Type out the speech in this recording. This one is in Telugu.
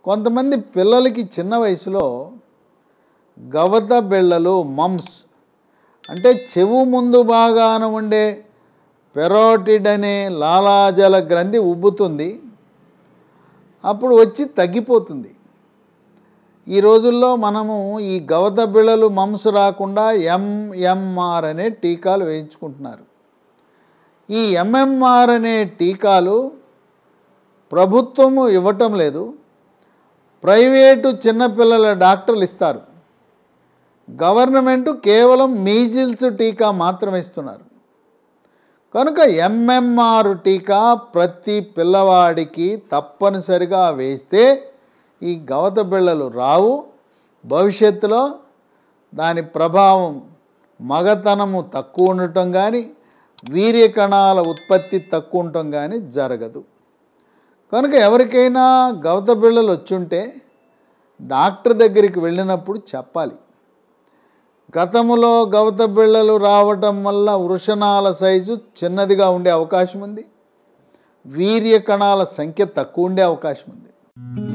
కొంతమంది పిల్లలకి చిన్న వయసులో గవత బిళ్ళలు మమ్స్ అంటే చెవు ముందు భాగాన ఉండే పెరోటిడ్ అనే లాలాజల గ్రంథి ఉబ్బుతుంది అప్పుడు వచ్చి తగ్గిపోతుంది ఈ రోజుల్లో మనము ఈ గవత బిళ్ళలు మమ్స్ రాకుండా ఎంఎంఆర్ అనే టీకాలు వేయించుకుంటున్నారు ఈ ఎంఎంఆర్ అనే టీకాలు ప్రభుత్వము ఇవ్వటం లేదు ప్రైవేటు చిన్నపిల్లల డాక్టర్లు ఇస్తారు గవర్నమెంట్ కేవలం మీజిల్స్ టీకా మాత్రమే ఇస్తున్నారు కనుక ఎంఎంఆర్ టీకా ప్రతి పిల్లవాడికి తప్పనిసరిగా వేస్తే ఈ గవత బిళ్ళలు రావు భవిష్యత్తులో దాని ప్రభావం మగతనము తక్కువ ఉండటం కానీ వీర్య కణాల ఉత్పత్తి తక్కువ ఉండటం కానీ జరగదు కనుక ఎవరికైనా గవత బిళ్ళలు వచ్చుంటే డాక్టర్ దగ్గరికి వెళ్ళినప్పుడు చెప్పాలి గతములో గవత బిళ్ళలు రావటం వల్ల వృషణాల సైజు చిన్నదిగా ఉండే అవకాశం ఉంది వీర్య కణాల సంఖ్య తక్కువ ఉండే అవకాశం ఉంది